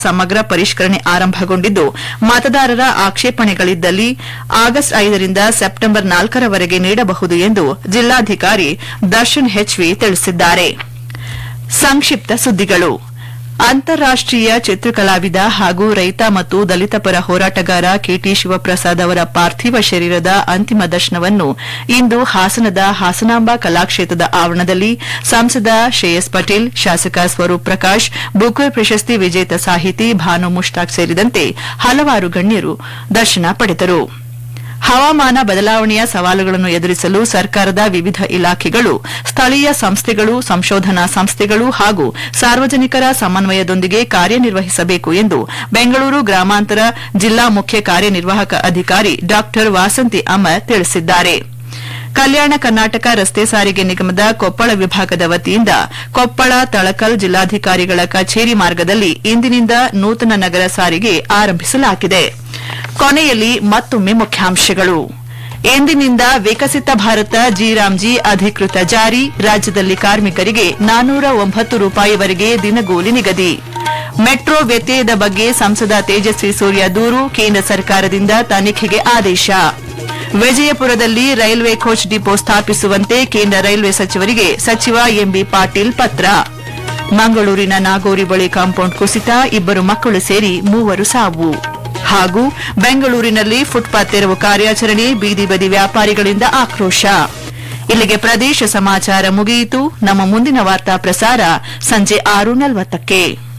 ಸಮಗ್ರ ಪರಿಷ್ಕರಣೆ ಆರಂಭಗೊಂಡಿದ್ದು ಮತದಾರರ ಆಕ್ಷೇಪಣೆಗಳಿದ್ದಲ್ಲಿ ಆಗಸ್ಟ್ ಐದರಿಂದ ಸೆಪ್ಟೆಂಬರ್ ನಾಲ್ಕರವರೆಗೆ ನೀಡಬಹುದು ಎಂದು ಜಿಲ್ಲಾಧಿಕಾರಿ ದರ್ಶನ್ ಹೆಚ್ವಿ ತಿಳಿಸಿದ್ದಾರೆ ಸಂಕ್ಷಿಪ್ತ ಸುದ್ದಿಗಳು ಅಂತಾರಾಷ್ಟೀಯ ಚಿತ್ರಕಲಾವಿದ ಹಾಗೂ ರೈತ ಮತ್ತು ದಲಿತ ಪರ ಹೋರಾಟಗಾರ ಕೆಟಿ ಶಿವಪ್ರಸಾದ್ ಅವರ ಪಾರ್ಥಿವ ಶರೀರದ ಅಂತಿಮ ದರ್ಶನವನ್ನು ಇಂದು ಹಾಸನದ ಹಾಸನಾಂಬ ಕಲಾಕ್ಷೇತ್ರದ ಆವರಣದಲ್ಲಿ ಸಂಸದ ಶ್ರೇಯಸ್ ಪಟೇಲ್ ಶಾಸಕ ಸ್ವರೂಪ್ ಪ್ರಕಾಶ್ ಬುಕರ್ ಪ್ರಶಸ್ತಿ ವಿಜೇತ ಸಾಹಿತಿ ಭಾನು ಮುಷ್ತಾಕ್ ಸೇರಿದಂತೆ ಹಲವಾರು ಗಣ್ಯರು ದರ್ಶನ ಪಡೆದರು ಹವಾಮಾನ ಬದಲಾವಣೆಯ ಸವಾಲುಗಳನ್ನು ಎದುರಿಸಲು ಸರ್ಕಾರದ ವಿವಿಧ ಇಲಾಖೆಗಳು ಸ್ಥಳೀಯ ಸಂಸ್ಥೆಗಳು ಸಂಶೋಧನಾ ಸಂಸ್ಥೆಗಳು ಹಾಗೂ ಸಾರ್ವಜನಿಕರ ಸಮನ್ವಯದೊಂದಿಗೆ ಕಾರ್ಯನಿರ್ವಹಿಸಬೇಕು ಎಂದು ಬೆಂಗಳೂರು ಗ್ರಾಮಾಂತರ ಜಿಲ್ಲಾ ಮುಖ್ಯ ಕಾರ್ಯನಿರ್ವಾಹಕ ಅಧಿಕಾರಿ ಡಾ ವಾಸಂತಿ ಅಮರ್ ತಿಳಿಸಿದ್ದಾರೆ ಕಲ್ಯಾಣ ಕರ್ನಾಟಕ ರಸ್ತೆ ಸಾರಿಗೆ ನಿಗಮದ ಕೊಪ್ಪಳ ವಿಭಾಗದ ವತಿಯಿಂದ ಕೊಪ್ಪಳ ತಳಕಲ್ ಜಿಲ್ಲಾಧಿಕಾರಿಗಳ ಕಚೇರಿ ಮಾರ್ಗದಲ್ಲಿ ಇಂದಿನಿಂದ ನೂತನ ನಗರ ಸಾರಿಗೆ ಆರಂಭಿಸಲಾಗಿದೆ ಕೊನೆಯಲ್ಲಿ ಮತ್ತೊಮ್ಮೆ ಮುಖ್ಯಾಂಶಗಳು ಎಂದಿನಿಂದ ವಿಕಸಿತ ಭಾರತ ಜಿರಾಮ್ಜಿ ಅಧಿಕೃತ ಜಾರಿ ರಾಜ್ಯದಲ್ಲಿ ಕಾರ್ಮಿಕರಿಗೆ ನಾನ್ನೂರ ಒಂಬತ್ತು ರೂಪಾಯಿವರೆಗೆ ದಿನಗೂಲಿ ನಿಗದಿ ಮೆಟ್ರೋ ವ್ಯತ್ಯಯದ ಬಗ್ಗೆ ಸಂಸದ ತೇಜಸ್ವಿ ಸೂರ್ಯ ದೂರು ಕೇಂದ್ರ ಸರ್ಕಾರದಿಂದ ತನಿಖೆಗೆ ಆದೇಶ ವಿಜಯಪುರದಲ್ಲಿ ರೈಲ್ವೆ ಕೋಚ್ ಡಿಪೋ ಸ್ಥಾಪಿಸುವಂತೆ ಕೇಂದ್ರ ರೈಲ್ವೆ ಸಚಿವರಿಗೆ ಸಚಿವ ಎಂಬಿ ಪಾಟೀಲ್ ಪತ್ರ ಮಂಗಳೂರಿನ ನಾಗೋರಿ ಬಳಿ ಕಾಂಪೌಂಡ್ ಕುಸಿತ ಇಬ್ಬರು ಮಕ್ಕಳು ಸೇರಿ ಮೂವರು ಸಾವು ಹಾಗೂ ಬೆಂಗಳೂರಿನಲ್ಲಿ ಫುಟ್ಪಾತ್ ತೆರವು ಕಾರ್ಯಾಚರಣೆ ಬೀದಿ ಬದಿ ವ್ಯಾಪಾರಿಗಳಿಂದ ಆಕ್ರೋಶ ಇಲ್ಲಿಗೆ ಪ್ರದೇಶ ಸಮಾಚಾರ ಮುಗಿಯಿತು ನಮ್ಮ ಮುಂದಿನ ವಾರ್ತಾ ಪ್ರಸಾರ ಸಂಜೆ ಆರು ನಲವತ್ತಕ್ಕೆ